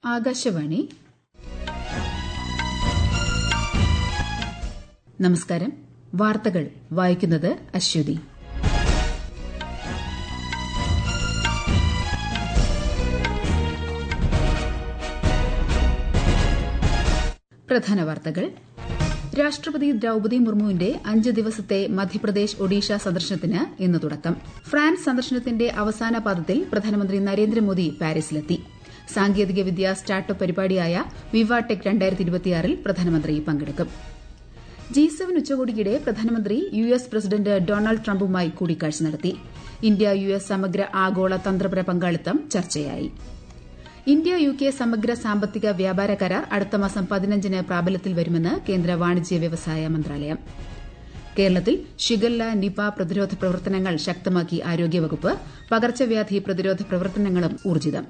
ആകാശവാണി നമസ്കാരം വാർത്തകൾ വായിക്കുന്നത് അശ്വതി പ്രധാന വാർത്തകൾ രാഷ്ട്രപതി ദ്രൌപതി മുർമുവിന്റെ അഞ്ച് ദിവസത്തെ മധ്യപ്രദേശ് ഒഡീഷ സന്ദർശനത്തിന് ഇന്ന് തുടക്കം ഫ്രാൻസ് സന്ദർശനത്തിന്റെ അവസാന പാദത്തിൽ പ്രധാനമന്ത്രി നരേന്ദ്രമോദി പാരീസിലെത്തി സാങ്കേതികവിദ്യ സ്റ്റാർട്ടപ്പ് പരിപാടിയായ വിവാടെക് ൽ പ്രധാനമന്ത്രി പങ്കെടുക്കും ജി സെവൻ ഉച്ചകോടിക്കിടെ പ്രധാനമന്ത്രി യു എസ് പ്രസിഡന്റ് ഡൊണാൾഡ് ട്രംപുമായി കൂടിക്കാഴ്ച നടത്തി ഇന്ത്യ യു എസ് സമഗ്ര ആഗോള തന്ത്രപര പങ്കാളിത്തം ചർച്ചയായി ഇന്ത്യ യു കെ സമഗ്ര സാമ്പത്തിക വ്യാപാര കരാർ അടുത്ത മാസം പതിനഞ്ചിന് പ്രാബല്യത്തിൽ വരുമെന്ന് കേന്ദ്ര വാണിജ്യ വ്യവസായ മന്ത്രാലയം കേരളത്തിൽ ഷിഗല്ല നിപ പ്രതിരോധ പ്രവർത്തനങ്ങൾ ശക്തമാക്കി ആരോഗ്യവകുപ്പ് പകർച്ചവ്യാധി പ്രതിരോധ പ്രവർത്തനങ്ങളും ഊർജിതം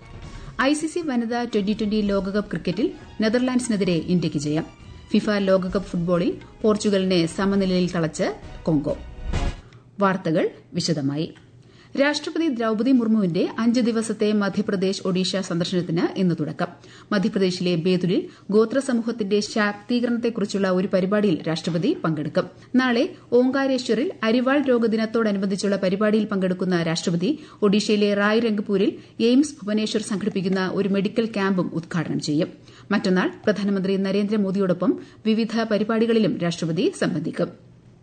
ഐസിസി വനിതാ ട്വന്റി ട്വന്റി ലോകകപ്പ് ക്രിക്കറ്റിൽ നെതർലാൻഡ്സിനെതിരെ ഇന്ത്യയ്ക്ക് ജയം ഫിഫ ലോകകപ്പ് ഫുട്ബോളിൽ പോർച്ചുഗലിനെ സമനിലയിൽ തളച്ച് കോങ്കോ വാർത്തകൾ വിശദമായി രാഷ്ട്രപതി ദ്രൌപതി മുർമുവിന്റെ അഞ്ച് ദിവസത്തെ മധ്യപ്രദേശ് ഒഡീഷ സന്ദർശനത്തിന് ഇന്ന് തുടക്കം മധ്യപ്രദേശിലെ ബേതുലിൽ ഗോത്ര സമൂഹത്തിന്റെ ശാക്തീകരണത്തെക്കുറിച്ചുള്ള ഒരു പരിപാടിയിൽ രാഷ്ട്രപതി പങ്കെടുക്കും നാളെ ഓങ്കാരേശ്വറിൽ അരിവാൾ രോഗദിനത്തോടനുബന്ധിച്ചുള്ള പരിപാടിയിൽ പങ്കെടുക്കുന്ന രാഷ്ട്രപതി ഒഡീഷയിലെ റായ്രംഗ്പൂരിൽ എയിംസ് ഭുവനേശ്വർ സംഘടിപ്പിക്കുന്ന ഒരു മെഡിക്കൽ ക്യാമ്പും ഉദ്ഘാടനം ചെയ്യും മറ്റന്നാൾ പ്രധാനമന്ത്രി നരേന്ദ്രമോദിയോടൊപ്പം വിവിധ പരിപാടികളിലും രാഷ്ട്രപതി സംബന്ധിക്കും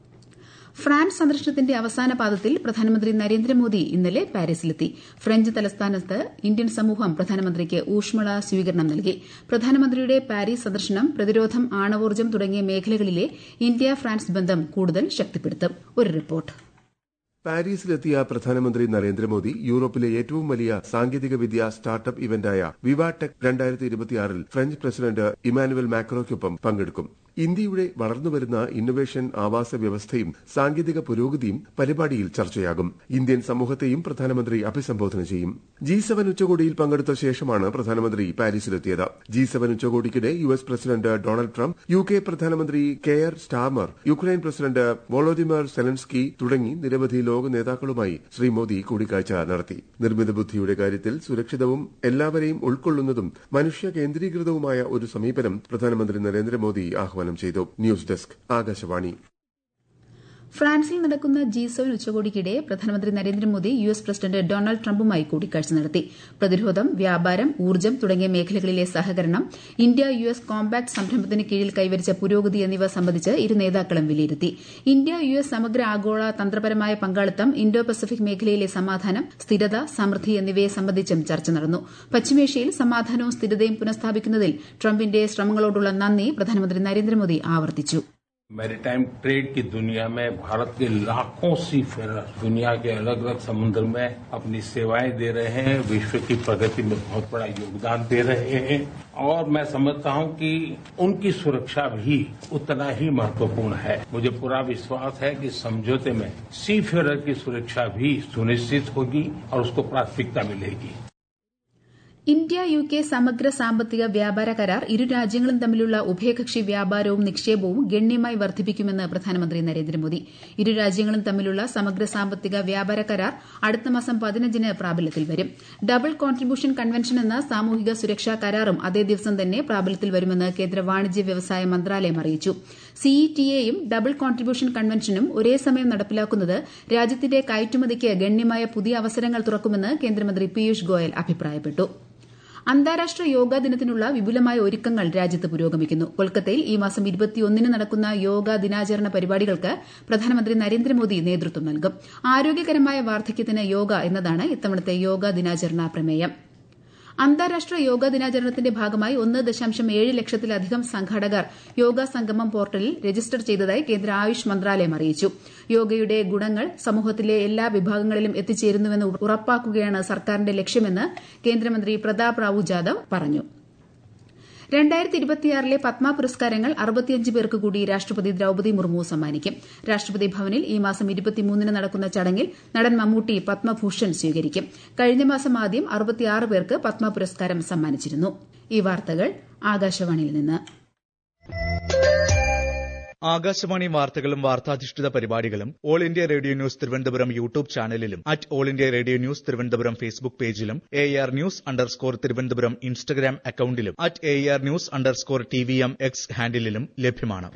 ഫ്രാൻസ് സന്ദർശനത്തിന്റെ അവസാന പാദത്തിൽ പ്രധാനമന്ത്രി നരേന്ദ്രമോദി ഇന്നലെ പാരീസിലെത്തി ഫ്രഞ്ച് തലസ്ഥാനത്ത് ഇന്ത്യൻ സമൂഹം പ്രധാനമന്ത്രിക്ക് ഊഷ്മള സ്വീകരണം നൽകി പ്രധാനമന്ത്രിയുടെ പാരീസ് സന്ദർശനം പ്രതിരോധം ആണവോർജ്ജം തുടങ്ങിയ മേഖലകളിലെ ഇന്ത്യ ഫ്രാൻസ് ബന്ധം കൂടുതൽ ശക്തിപ്പെടുത്തും ഒരു റിപ്പോർട്ട് പാരീസിലെത്തിയ പ്രധാനമന്ത്രി നരേന്ദ്രമോദി യൂറോപ്പിലെ ഏറ്റവും വലിയ സാങ്കേതികവിദ്യ സ്റ്റാർട്ടപ്പ് ഇവന്റായ വിവാടെക് രണ്ടായിരത്തി ഇരുപത്തിയാറിൽ ഫ്രഞ്ച് പ്രസിഡന്റ് ഇമാനുവൽ മാക്രോയ്ക്കൊപ്പം പങ്കെടുക്കും ഇന്ത്യയുടെ വളർന്നുവരുന്ന ഇന്നൊവേഷൻ ആവാസ വ്യവസ്ഥയും സാങ്കേതിക പുരോഗതിയും പരിപാടിയിൽ ചർച്ചയാകും ഇന്ത്യൻ സമൂഹത്തെയും പ്രധാനമന്ത്രി അഭിസംബോധന ചെയ്യും ജി സെവൻ ഉച്ചകോടിയിൽ പങ്കെടുത്ത ശേഷമാണ് പ്രധാനമന്ത്രി പാരീസിലെത്തിയത് ജി സെവൻ ഉച്ചകോടിക്കിടെ U S president Donald Trump U K പ്രധാനമന്ത്രി Keir Starmer Ukraine president Volodymyr Zelensky തുടങ്ങി നിരവധി ലോക നേതാക്കളുമായി ശ്രീ മോദി കൂടിക്കാഴ്ച നടത്തി നിർമ്മിത ബുദ്ധിയുടെ കാര്യത്തിൽ സുരക്ഷിതവും എല്ലാവരെയും ഉൾക്കൊള്ളുന്നതും മനുഷ്യ കേന്ദ്രീകൃതവുമായ ഒരു സമീപനം പ്രധാനമന്ത്രി നരേന്ദ്രമോദി ആഹ്വാനം ചെയ്തു ന്യൂസ് ഡെസ്ക് ആകാശവാണി ഫ്രാൻസിൽ നടക്കുന്ന ജി സെവൻ ഉച്ചകോടിക്കിടെ പ്രധാനമന്ത്രി Narendra Modi U S president Donald ട്രംപുമായി കൂടിക്കാഴ്ച നടത്തി പ്രതിരോധം വ്യാപാരം ഊർജ്ജം തുടങ്ങിയ മേഖലകളിലെ സഹകരണം ഇന്ത്യ യു എസ് കോമ്പാക്ട് സംരംഭത്തിന് കീഴിൽ കൈവരിച്ച പുരോഗതി എന്നിവ സംബന്ധിച്ച് ഇരു നേതാക്കളും വിലയിരുത്തി ഇന്ത്യ യു എസ് സമഗ്ര ആഗോള തന്ത്രപരമായ പങ്കാളിത്തം ഇന്തോ പസഫിക് മേഖലയിലെ സമാധാനം സ്ഥിരത സമൃദ്ധി എന്നിവയെ സംബന്ധിച്ചും ചർച്ച നടന്നു പശ്ചിമേഷ്യയിൽ സമാധാനവും സ്ഥിരതയും പുനഃസ്ഥാപിക്കുന്നതിൽ ട്രംപിന്റെ ശ്രമങ്ങളോടുള്ള നന്ദി പ്രധാനമന്ത്രി നരേന്ദ്രമോദി ആവർത്തിച്ചു मैरीटाइम ट्रेड की दुनिया में भारत के लाखों सी फेरर दुनिया के अलग अलग समुद्र में अपनी सेवाएं दे रहे हैं विश्व की प्रगति में बहुत बड़ा योगदान दे रहे हैं और मैं समझता हूं कि उनकी सुरक्षा भी उतना ही महत्वपूर्ण है मुझे पूरा विश्वास है कि समझौते में सी फेरर की सुरक्षा भी सुनिश्चित होगी और उसको प्राथमिकता मिलेगी ഇന്ത്യ യു കെ സമഗ്ര സാമ്പത്തിക വ്യാപാര കരാർ ഇരു രാജ്യങ്ങളും തമ്മിലുള്ള ഉഭയകക്ഷി വ്യാപാരവും നിക്ഷേപവും ഗണ്യമായി വർദ്ധിപ്പിക്കുമെന്ന് പ്രധാനമന്ത്രി നരേന്ദ്രമോദി ഇരു രാജ്യങ്ങളും തമ്മിലുള്ള സമഗ്ര സാമ്പത്തിക വ്യാപാര കരാർ അടുത്ത മാസം പതിനഞ്ചിന് പ്രാബല്യത്തിൽ വരും ഡബിൾ കോൺട്രിബ്യൂഷൻ കൺവെൻഷൻ എന്ന സാമൂഹിക സുരക്ഷാ കരാറും അതേ ദിവസം തന്നെ പ്രാബല്യത്തിൽ വരുമെന്ന് കേന്ദ്ര വാണിജ്യ വ്യവസായ മന്ത്രാലയം അറിയിച്ചു സിഇടിഎയും ഡബിൾ കോൺട്രിബ്യൂഷൻ കൺവെൻഷനും ഒരേ സമയം നടപ്പിലാക്കുന്നത് രാജ്യത്തിന്റെ കയറ്റുമതിക്ക് ഗണ്യമായ പുതിയ അവസരങ്ങൾ തുറക്കുമെന്ന് കേന്ദ്രമന്ത്രി പീയൂഷ് ഗോയൽ അഭിപ്രായപ്പെട്ടു അന്താരാഷ്ട്ര യോഗാ ദിനത്തിനുള്ള വിപുലമായ ഒരുക്കങ്ങൾ രാജ്യത്ത് പുരോഗമിക്കുന്നു കൊൽക്കത്തയിൽ ഈ മാസം ഇരുപത്തിയൊന്നിന് നടക്കുന്ന യോഗാ ദിനാചരണ പരിപാടികൾക്ക് പ്രധാനമന്ത്രി നരേന്ദ്രമോദി നേതൃത്വം നൽകും ആരോഗ്യകരമായ വാർദ്ധക്യത്തിന് യോഗ എന്നതാണ് ഇത്തവണത്തെ യോഗാ ദിനാചരണ പ്രമേയം അന്താരാഷ്ട്ര യോഗാ ദിനാചരണത്തിന്റെ ഭാഗമായി ഒന്ന് ദശാംശം ഏഴ് ലക്ഷത്തിലധികം സംഘാടകർ യോഗ സംഗമം പോർട്ടലിൽ രജിസ്റ്റർ ചെയ്തതായി കേന്ദ്ര ആയുഷ് മന്ത്രാലയം അറിയിച്ചു യോഗയുടെ ഗുണങ്ങൾ സമൂഹത്തിലെ എല്ലാ വിഭാഗങ്ങളിലും എത്തിച്ചേരുന്നുവെന്ന് ഉറപ്പാക്കുകയാണ് സർക്കാരിന്റെ ലക്ഷ്യമെന്ന് കേന്ദ്രമന്ത്രി പ്രതാപ് റാവു ജാദവ് പറഞ്ഞു രണ്ടായിരത്തി ഇരുപത്തിയാറിലെ പത്മ പുരസ്കാരങ്ങൾ അറുപത്തിയഞ്ച് പേർക്ക് കൂടി രാഷ്ട്രപതി ദ്രൌപതി മുർമു സമ്മാനിക്കും രാഷ്ട്രപതി ഭവനിൽ ഈ മാസം ഇരുപത്തിമൂന്നിന് നടക്കുന്ന ചടങ്ങിൽ നടൻ മമ്മൂട്ടി പത്മഭൂഷൺ സ്വീകരിക്കും കഴിഞ്ഞ മാസം ആദ്യം അറുപത്തിയാറ് പേർക്ക് പത്മ പുരസ്കാരം സമ്മാനിച്ചിരുന്നു ഈ വാർത്തകൾ ആകാശവാണിയിൽ നിന്ന് ആകാശവാണി വാർത്തകളും വാർത്താധിഷ്ഠിത പരിപാടികളും all India radio news Thiruvananthapuram YouTube ചാനലിലും at all India radio news Thiruvananthapuram Facebook പേജിലും A R news underscore Thiruvananthapuram Instagram അക്കൌണ്ടിലും at A R news underscore T V M X ഹാൻഡിലും ലഭ്യമാണ്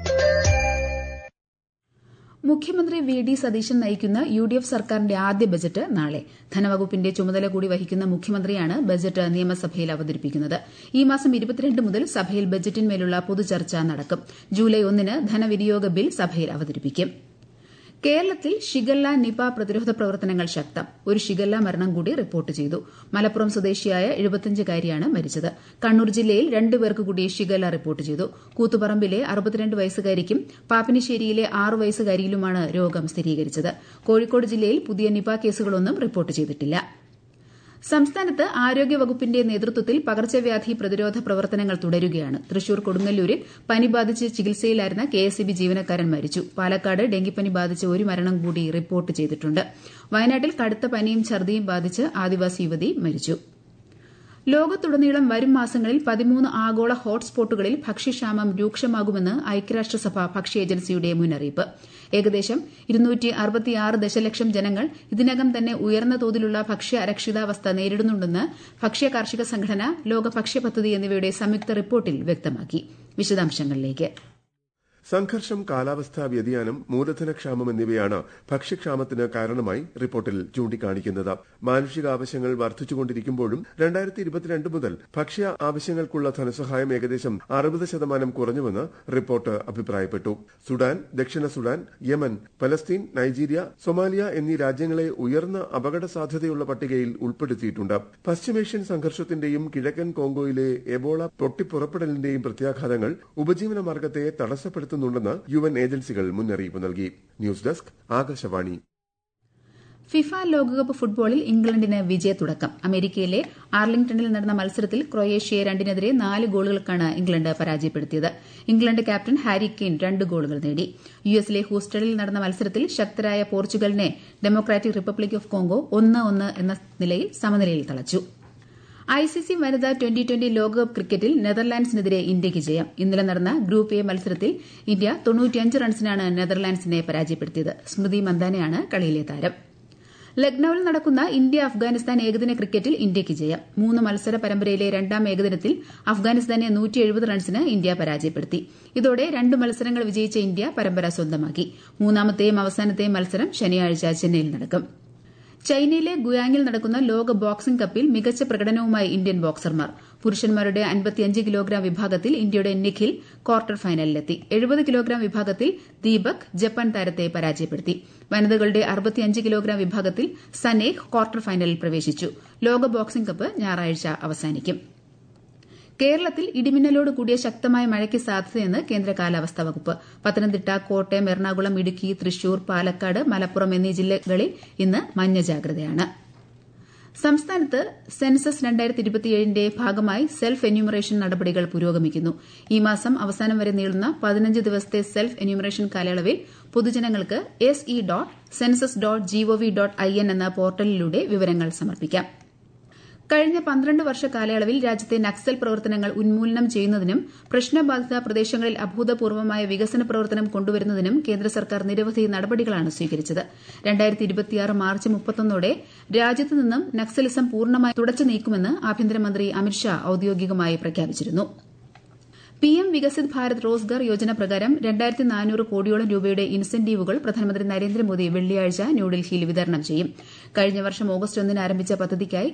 മുഖ്യമന്ത്രി വി ഡി സതീശൻ നയിക്കുന്ന യു ഡി എഫ് സർക്കാരിന്റെ ആദ്യ ബജറ്റ് നാളെ ധനവകുപ്പിന്റെ ചുമതല കൂടി വഹിക്കുന്ന മുഖ്യമന്ത്രിയാണ് ബജറ്റ് നിയമസഭയിൽ അവതരിപ്പിക്കുന്നത് ഈ മാസം ഇരുപത്തിരണ്ട് മുതൽ സഭയിൽ ബജറ്റിന്മേലുള്ള പൊതുചർച്ച നടക്കും ജൂലൈ ഒന്നിന് ധനവിനിയോഗ ബിൽ സഭയിൽ അവതരിപ്പിക്കും കേരളത്തിൽ ഷിഗല്ല നിപ പ്രതിരോധ പ്രവർത്തനങ്ങൾ ശക്തം ഒരു ഷിഗല്ല മരണം കൂടി റിപ്പോർട്ട് ചെയ്തു മലപ്പുറം സ്വദേശിയായ എഴുപത്തിയഞ്ചുകാരിയാണ് മരിച്ചത് കണ്ണൂർ ജില്ലയിൽ രണ്ടുപേർക്ക് കൂടി ഷിഗല്ല റിപ്പോർട്ട് ചെയ്തു കൂത്തുപറമ്പിലെ അറുപത്തിരണ്ട് വയസ്സുകാരിക്കും പാപ്പിനിശ്ശേരിയിലെ ആറ് വയസ്സുകാരിയിലുമാണ് രോഗം സ്ഥിരീകരിച്ചത് കോഴിക്കോട് ജില്ലയിൽ പുതിയ നിപ കേസുകളൊന്നും റിപ്പോർട്ട് ചെയ്തിട്ടില്ല സംസ്ഥാനത്ത് ആരോഗ്യവകുപ്പിന്റെ നേതൃത്വത്തിൽ പകർച്ചവ്യാധി പ്രതിരോധ പ്രവർത്തനങ്ങൾ തുടരുകയാണ് തൃശൂർ കൊടുങ്ങല്ലൂരിൽ പനി ബാധിച്ച് ചികിത്സയിലായിരുന്ന കെഎസ്ഇബി ജീവനക്കാരൻ മരിച്ചു പാലക്കാട് ഡെങ്കിപ്പനി ബാധിച്ച് ഒരു മരണം കൂടി റിപ്പോർട്ട് ചെയ്തിട്ടുണ്ട് വയനാട്ടിൽ കടുത്ത പനിയും ഛർദിയും ബാധിച്ച് ആദിവാസി യുവതി മരിച്ചു ലോകത്തുടനീളം വരും മാസങ്ങളിൽ പതിമൂന്ന് ആഗോള ഹോട്ട്സ്പോട്ടുകളിൽ ഭക്ഷ്യക്ഷാമം രൂക്ഷമാകുമെന്ന് ഐക്യരാഷ്ട്രസഭ ഭക്ഷ്യ ഏജൻസിയുടെ മുന്നറിയിപ്പ് ഏകദേശം ദശലക്ഷം ജനങ്ങൾ ഇതിനകം തന്നെ ഉയർന്ന തോതിലുള്ള ഭക്ഷ്യ അരക്ഷിതാവസ്ഥ നേരിടുന്നുണ്ടെന്ന് ഭക്ഷ്യ കാർഷിക സംഘടന ലോക ഭക്ഷ്യ പദ്ധതി എന്നിവയുടെ സംയുക്ത റിപ്പോർട്ടിൽ വ്യക്തമാക്കി വിശദാംശങ്ങളിലേക്ക് സംഘർഷം കാലാവസ്ഥാ വ്യതിയാനം മൂലധനക്ഷാമം എന്നിവയാണ് ഭക്ഷ്യക്ഷാമത്തിന് കാരണമായി റിപ്പോർട്ടിൽ ചൂണ്ടിക്കാണിക്കുന്നത് മാനുഷിക ആവശ്യങ്ങൾ വർദ്ധിച്ചുകൊണ്ടിരിക്കുമ്പോഴും രണ്ടായിരത്തി ഇരുപത്തിരണ്ട് മുതൽ ഭക്ഷ്യ ആവശ്യങ്ങൾക്കുള്ള ധനസഹായം ഏകദേശം അറുപത് ശതമാനം കുറഞ്ഞുവെന്ന് റിപ്പോർട്ട് അഭിപ്രായപ്പെട്ടു സുഡാൻ ദക്ഷിണ Sudan Yemen Palestine Nigeria Somalia എന്നീ രാജ്യങ്ങളെ ഉയർന്ന അപകട സാധ്യതയുള്ള പട്ടികയിൽ ഉൾപ്പെടുത്തിയിട്ടുണ്ട് പശ്ചിമേഷ്യൻ സംഘർഷത്തിന്റെയും കിഴക്കൻ കോങ്കോയിലെ എബോള പൊട്ടിപ്പുറപ്പെടലിന്റെയും പ്രത്യാഘാതങ്ങൾ ഉപജീവന മാർഗത്തെ തടസ്സപ്പെടുത്തുന്നു നടത്തുന്നുണ്ടെന്ന് യു എൻ ഏജൻസികൾ മുന്നറിയിപ്പ് നൽകി ന്യൂസ് ഡെസ്ക് ആകാശവാണി ഫിഫ ലോകകപ്പ് ഫുട്ബോളിൽ ഇംഗ്ലണ്ടിന് വിജയത്തുടക്കം അമേരിക്കയിലെ ആർലിംഗ്ടണിൽ നടന്ന മത്സരത്തിൽ ക്രൊയേഷ്യയെ രണ്ടിനെതിരെ നാല് ഗോളുകൾക്കാണ് ഇംഗ്ലണ്ട് പരാജയപ്പെടുത്തിയത് ഇംഗ്ലണ്ട് ക്യാപ്റ്റൻ ഹാരി കെയ്ൻ രണ്ട് ഗോളുകൾ നേടി യു എസിലെ ഹൂസ്റ്റണിൽ നടന്ന മത്സരത്തിൽ ശക്തരായ പോർച്ചുഗലിനെ ഡെമോക്രാറ്റിക് റിപ്പബ്ലിക് ഓഫ് കോങ്കോ ഒന്ന് ഒന്ന് എന്ന നിലയിൽ സമനിലയിൽ തളച്ചു ഐസിസി വനിതാ ട്വന്റി ട്വന്റി ലോകകപ്പ് ക്രിക്കറ്റിൽ നെതർലാൻഡ്സിനെതിരെ ഇന്ത്യയ്ക്ക് ജയം ഇന്നലെ നടന്ന ഗ്രൂപ്പ് എ മത്സരത്തിൽ ഇന്ത്യ തൊണ്ണൂറ്റിയഞ്ച് റൺസിനാണ് നെതർലാൻഡ്സിനെ പരാജയപ്പെടുത്തിയത് സ്മൃതി മന്ദാനയാണ് കളിയിലെ താരം ലക്നൌവിൽ നടക്കുന്ന ഇന്ത്യ അഫ്ഗാനിസ്ഥാൻ ഏകദിന ക്രിക്കറ്റിൽ ഇന്ത്യയ്ക്ക് ജയം മൂന്ന് മത്സര പരമ്പരയിലെ രണ്ടാം ഏകദിനത്തിൽ അഫ്ഗാനിസ്ഥാനെ റൺസിന് ഇന്ത്യ പരാജയപ്പെടുത്തി ഇതോടെ രണ്ട് മത്സരങ്ങൾ വിജയിച്ച ഇന്ത്യ പരമ്പര സ്വന്തമാക്കി മൂന്നാമത്തെയും അവസാനത്തെയും മത്സരം ശനിയാഴ്ച ചെന്നൈയിൽ നടക്കും ചൈനയിലെ ഗുയാങ്ങിൽ നടക്കുന്ന ലോക ബോക്സിംഗ് കപ്പിൽ മികച്ച പ്രകടനവുമായി ഇന്ത്യൻ ബോക്സർമാർ പുരുഷന്മാരുടെ അൻപത്തിയഞ്ച് കിലോഗ്രാം വിഭാഗത്തിൽ ഇന്ത്യയുടെ നിഖിൽ ക്വാർട്ടർ ഫൈനലിലെത്തി എഴുപത് കിലോഗ്രാം വിഭാഗത്തിൽ ദീപക് ജപ്പാൻ താരത്തെ പരാജയപ്പെടുത്തി വനിതകളുടെ അറുപത്തിയഞ്ച് കിലോഗ്രാം വിഭാഗത്തിൽ സനേഹ് ക്വാർട്ടർ ഫൈനലിൽ പ്രവേശിച്ചു ലോക ബോക്സിംഗ് കപ്പ് ഞായറാഴ്ച അവസാനിക്കും കേരളത്തിൽ ഇടിമിന്നലോട് കൂടിയ ശക്തമായ മഴയ്ക്ക് സാധ്യതയെന്ന് കേന്ദ്ര കാലാവസ്ഥാ വകുപ്പ് പത്തനംതിട്ട കോട്ടയം എറണാകുളം ഇടുക്കി തൃശൂർ പാലക്കാട് മലപ്പുറം എന്നീ ജില്ലകളിൽ ഇന്ന് മഞ്ഞ ജാഗ്രതയാണ് സംസ്ഥാനത്ത് സെൻസസ് രണ്ടായിരത്തി ഇരുപത്തിയേഴിന്റെ ഭാഗമായി സെൽഫ് എന്യൂമറേഷൻ നടപടികൾ പുരോഗമിക്കുന്നു ഈ മാസം അവസാനം വരെ നീളുന്ന പതിനഞ്ച് ദിവസത്തെ സെൽഫ് എന്യൂമറേഷൻ കാലയളവിൽ പൊതുജനങ്ങൾക്ക് S E dot census dot GOV dot I N എന്ന പോർട്ടലിലൂടെ വിവരങ്ങൾ സമർപ്പിക്കാം കഴിഞ്ഞ പന്ത്രണ്ട് വർഷ കാലയളവിൽ രാജ്യത്തെ നക്സൽ പ്രവർത്തനങ്ങൾ ഉന്മൂലനം ചെയ്യുന്നതിനും പ്രശ്നബാധിത പ്രദേശങ്ങളിൽ അഭൂതപൂർവമായ വികസന പ്രവർത്തനം കൊണ്ടുവരുന്നതിനും കേന്ദ്ര സർക്കാർ നിരവധി നടപടികളാണ് സ്വീകരിച്ചത് മാർച്ച് മുപ്പത്തൊന്നോടെ രാജ്യത്ത് നിന്നും നക്സലിസം പൂർണ്ണമായി തുടച്ചു നീക്കുമെന്ന് ആഭ്യന്തരമന്ത്രി അമിത്ഷാ ഔദ്യോഗികമായി പ്രഖ്യാപിച്ചിരുന്നു പിഎം വികസിത് ഭാരത് റോസ്ഗാർ യോജന പ്രകാരം രണ്ടായിരത്തി നാനൂറ് കോടിയോളം രൂപയുടെ ഇൻസെന്റീവുകൾ പ്രധാനമന്ത്രി നരേന്ദ്രമോദി വെള്ളിയാഴ്ച ന്യൂഡൽഹിയിൽ വിതരണം ചെയ്യും കഴിഞ്ഞ വർഷം ഓഗസ്റ്റ് ഒന്നിന് ആരംഭിച്ച പദ്ധതിക്കായി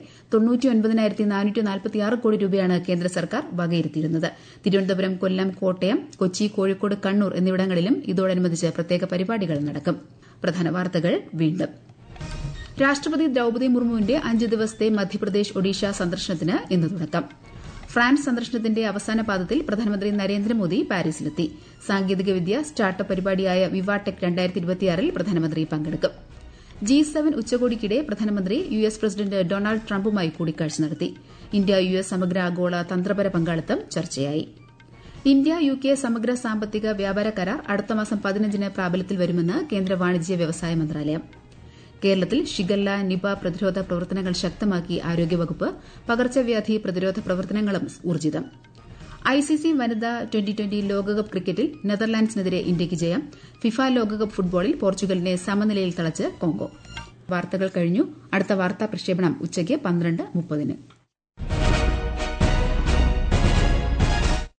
കോടി രൂപയാണ് കേന്ദ്ര സർക്കാർ വകയിരുത്തിയിരുന്നത് തിരുവനന്തപുരം കൊല്ലം കോട്ടയം കൊച്ചി കോഴിക്കോട് കണ്ണൂർ എന്നിവിടങ്ങളിലും ഇതോടനുബന്ധിച്ച് പ്രത്യേക പരിപാടികൾ നടക്കും പ്രധാന വാർത്തകൾ വീണ്ടും രാഷ്ട്രപതി ദ്രൌപദി മുർമുവിന്റെ അഞ്ച് ദിവസത്തെ മധ്യപ്രദേശ് ഒഡീഷ സന്ദർശനത്തിന് ഇന്ന് തുടക്കം ഫ്രാൻസ് സന്ദർശനത്തിന്റെ അവസാന പാദത്തിൽ പ്രധാനമന്ത്രി നരേന്ദ്രമോദി പാരീസിലെത്തി സാങ്കേതികവിദ്യ സ്റ്റാർട്ടപ്പ് പരിപാടിയായ വിവാടെക് ൽ പ്രധാനമന്ത്രി പങ്കെടുക്കും ജി സെവൻ ഉച്ചകോടിക്കിടെ പ്രധാനമന്ത്രി യു എസ് പ്രസിഡന്റ് ഡൊണാൾഡ് ട്രംപുമായി കൂടിക്കാഴ്ച നടത്തി ഇന്ത്യ യു എസ് സമഗ്ര ആഗോള തന്ത്രപര പങ്കാളിത്തം ചർച്ചയായി ഇന്ത്യ യു കെ സമഗ്ര സാമ്പത്തിക വ്യാപാര കരാർ അടുത്ത മാസം പതിനഞ്ചിന് പ്രാബല്യത്തിൽ വരുമെന്ന് കേന്ദ്ര വാണിജ്യ വ്യവസായ മന്ത്രാലയം കേരളത്തിൽ ഷിഗല്ല നിപ പ്രതിരോധ പ്രവർത്തനങ്ങൾ ശക്തമാക്കി ആരോഗ്യവകുപ്പ് പകർച്ചവ്യാധി പ്രതിരോധ പ്രവർത്തനങ്ങളും ഊർജിതം ഐസിസി വനിതാ ട്വന്റി ട്വന്റി ലോകകപ്പ് ക്രിക്കറ്റിൽ നെതർലാൻഡ്സിനെതിരെ ഇന്ത്യയ്ക്ക് ജയം ഫിഫ ലോകകപ്പ് ഫുട്ബോളിൽ പോർച്ചുഗലിനെ സമനിലയിൽ തളച്ച് കോങ്കോ വാർത്തകൾ കഴിഞ്ഞു അടുത്ത വാർത്താ പ്രക്ഷേപണം ഉച്ചയ്ക്ക് പന്ത്രണ്ട് മുപ്പതിന്